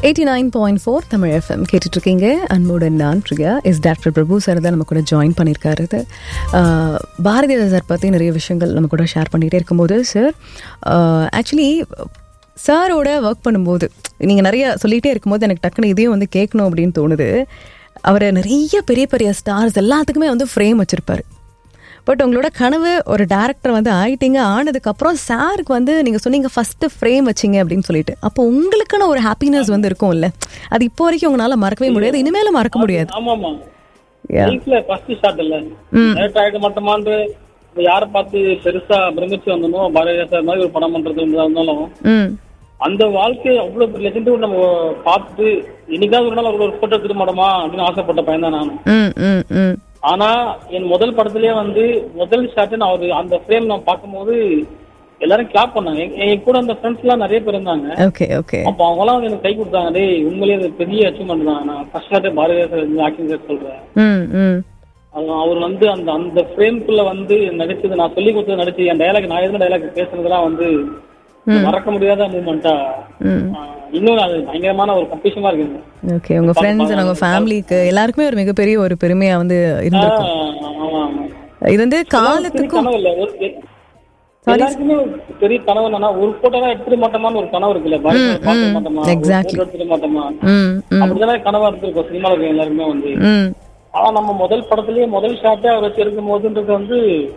Eighty nine point four Tamil FM கேட்டுட்டு இருக்கீங்க அன்புடன் நான் Priya is doctor Prabhu sir தான் நம்ம கூட ஜாயின் பண்ணியிருக்காரு இது. ஆஹ், பாரதியார் சார் பற்றி நிறைய விஷயங்கள் நம்ம கூட ஷேர் பண்ணிகிட்டே இருக்கும்போது சார் ஆக்சுவலி சாரோட ஒர்க் பண்ணும்போது நீங்கள் நிறைய சொல்லிகிட்டே இருக்கும்போது எனக்கு டக்குன்னு இதையும் வந்து கேட்கணும் அப்படின்னு தோணுது அவர் நிறைய பெரிய பெரிய ஸ்டார்ஸ் எல்லாத்துக்குமே வந்து ஃப்ரேம் வச்சுருப்பாரு பட் உங்களோட கனவு ஒரு டேரக்டர் வந்து ஆயிட்டீங்க ஆனதுக்கப்புறம் சாருக்கு வந்து நீங்கள் சொன்னீங்க ஃபஸ்ட்டு ஃப்ரேம் வச்சிங்க அப்படின்னு சொல்லிட்டு அப்போ உங்களுக்குன்னு ஒரு ஹாப்பினஸ் வந்து இருக்கும்ல அது இப்போ வரைக்கும் உங்களால் மறக்கவே முடியாது இனிமேலும் மறக்க முடியாது ஆமாமா Yeah. லைஃப்ல ஃபர்ஸ்ட் ஷாட் இல்ல லேட் ஆயிட மாட்டோமான்னு இப்ப யாரை பார்த்து பெருசா பிரமிச்சு வந்தனோ பாரதிய சார் மாதிரி ஒரு படம் பண்றது இருந்தாலும் ம் அந்த வாழ்க்கை அவ்வளவு லெஜெண்ட் நம்ம பார்த்துட்டு என்னைக்காவது ஒரு நாள் அவரோட ஒரு போட்டோ எடுத்துக்க மாட்டோமா அப்படின்னு ஆசைப்பட்ட பையன் தான் நான் ம் ம் ம் ஆனா என் முதல் படத்திலேயே வந்து முதல் ஷாட் நான் அவரு அந்த ஃப்ரேம் நான் பார்க்கும்போது எல்லாரும் கிளாப் பண்ணாங்க என் என் கூட அந்த ஃப்ரெண்ட்ஸ் எல்லாம் நிறைய பேர் இருந்தாங்க ஓகே ஓகே அப்ப அவங்க எல்லாம் வந்து எனக்கு கை கொடுத்தாங்க டேய் உண்மையிலேயே அது பெரிய அச்சீவ்மெண்ட் தான் நான் ஃபர்ஸ்ட் ஷாட்டே பாரதிய சார் ஆக்டிங் சார் சொல்றேன் ம் ம் அது அவர் வந்து அந்த அந்த ஃப்ரேம்குள்ள வந்து நடிச்சது நான் சொல்லி கொடுத்தது நடிச்சு என் டயலாக் நான் எதுவும் டயலாக் பேசுனதெல்லாம் வந்து மறக்க முடியாத மூமெண்டா ம் இன்னும் அது பயங்கரமான ஒரு கம்பீஷமா இருக்குங்க ஓகே உங்கள் ஃப்ரெண்ட்ஸ் உங்கள் ஃபேமிலிக்கு எல்லாருக்குமே ஒரு மிகப்பெரிய ஒரு பெருமையாக வந்து இருந்திருக்கும் ஆஹ் ஆமா ஆமா இது வந்து பெரிய காலத்துக்கும் கனவு இல்ல ஒரு எ- எல்லாருக்குமே ஒரு பெரிய கனவு என்னன்னா ஒரு போட்டோ தான் எடுத்துட மாட்டோமான்னு ஒரு கனவு இருக்குல்ல பாரதியார் பார்க்க மாட்டோமா ஒரு exactly. photo எடுத்துட மாட்டோமா ம் ம் அப்படிதானே கனவா இருந்திருக்கும் சினிமால இருக்க எல்லாருமே வந்து ம் ஆனா நம்ம முதல் படத்துலயே முதல் ஷாட்டே அவர் வச்சு எடுக்கும் போதுன்றது வந்து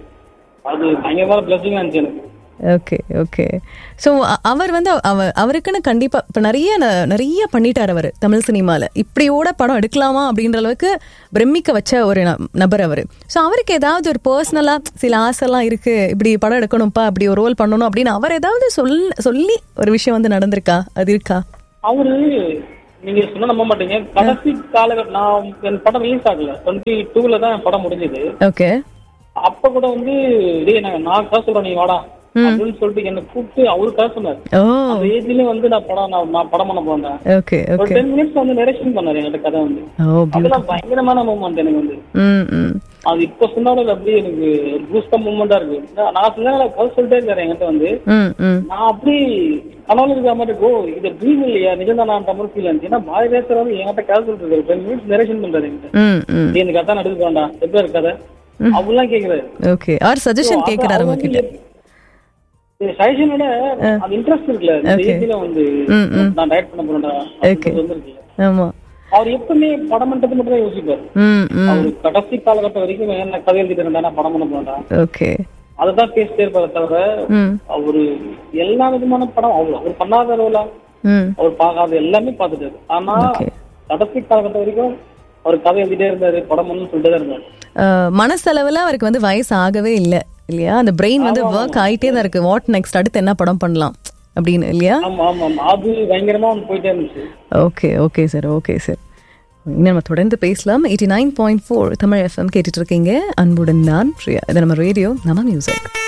அது பயங்கரமான பிளஸிங்கா இருந்துச்சு எனக்கு ஓகே ஓகே ஸோ அவர் வந்து அவர் அவருக்குன்னு கண்டிப்பா இப்போ நிறைய ந- நிறைய பண்ணிட்டார் அவர் தமிழ் சினிமால இப்படியோட படம் எடுக்கலாமா அப்படின்ற அளவுக்கு பிரமிக்க வச்ச ஒரு ந- நபர் அவர் ஸோ அவருக்கு ஏதாவது ஒரு பர்சனலா சில ஆசைலாம் இருக்கு இப்படி படம் எடுக்கணும்ப்பா இப்படி ஒரு ரோல் பண்ணணும் அப்படின்னு அவர் ஏதாவது சொல் சொல்லி ஒரு விஷயம் வந்து நடந்திருக்கா அது இருக்கா அவரு நீங்க சொன்ன நம்ப மாட்டீங்க கடைசி காலகட்டம் நான் என் படம் ரிலீஸ் ஆகல டுவெண்ட்டி டூல தான் என் படம் முடிஞ்சது ஓகே அப்ப கூட வந்து டேய் நான் நான் காசு சொல்றேன் நீ வாடா அப்படின்னு சொல்லிட்டு என்ன கூப்பிட்டு அவரு காசு சொன்னாரு ஓ அந்த ஏஜ்லயே வந்து நான் படம் நான் நான் படம் பண்ண போறேன் ஓகே ஒரு ஓகே டென் மினிட்ஸ் வந்து நரேஷன் பண்ணாரு என்கிட்ட கதை வந்து ஓ அதெல்லாம் பயங்கரமான மூமெண்ட் எனக்கு வந்து ம் ம் அது இப்ப சொன்னாலும் அப்படியே எனக்கு பூஸ்டம் மூமெண்டா இருக்கு நான் நான் சொன்னேன் கதை சொல்லிட்டே இருக்காரு என்கிட்ட வந்து ம் ம் நான் அப்படி கனவுல இருக்கிற மாதிரி ஓ இது ட்ரீம் இல்லையா நிஜம் தான் நான் மாதிரி ஃபீல் ஆச்சு ஏன்னா பாரதியாசர் வந்து என்கிட்ட கதை சொல்லிட்டு இருக்காரு டென் மினிட்ஸ் நரேஷன் பண்றாரு என்கிட்ட ம் ம் நீ இந்த கதை நடுக்க வேண்டாம் எப்படி இருக்கு கதை அப்படிலாம் கேக்குறாரு ஓகே அவர் சஜஷன் கேட்குறாரு உங்ககிட்ட சஜஷனோட அந்த இன்ட்ரெஸ்ட் இருக்குல்ல இந்த ஏஜ்ல வந்து ம், ம். நான் டயட் பண்ண போறேன்டா அப்படின்றது வந்து இருக்குல்ல ஆமா அவர் எப்பவுமே படம் பண்றது மட்டும் தான் யோசிப்பாரு ம் ம் அவர் கடைசி காலகட்டம் வரைக்கும் என்ன கதை எழுதிட்டு இருந்தா நான் படம் பண்ண போறேன்டா ஓகே அததான் பேசிட்டே இருப்பாரு தவிர ம் அவரு எல்லா விதமான படம் அவ்வளவு அவர் பண்ணாத ரோலா ம் அவர் பார்க்காத எல்லாமே பார்த்துட்டாரு ஆனா Okay. கடைசி காலகட்டம் வரைக்கும் அவர் கதை எழுதிட்டே இருந்தாரு படம் பண்ணு சொல்லிட்டு தான் இருந்தாரு அஹ், மனசளவில் அவருக்கு வந்து வயசு ஆகவே இல்லை இல்லையா அந்த பிரெயின் வந்து ஒர்க் ஆயிட்டே தான் இருக்கு வாட் நெக்ஸ்ட் அடுத்து என்ன படம் பண்ணலாம் அப்படின்னு இல்லையா ஆமா ஆமா ஆமா. அது பயங்கரமா வந்து போயிட்டே இருந்துச்சு okay okay sir okay sir இன்னும் நம்ம தொடர்ந்து பேசலாம் eighty nine point four Tamil FM கேட்டுட்டு இருக்கீங்க அன்புடன் நான் பிரியா இது நம்ம ரேடியோ நம்ம மியூசிக்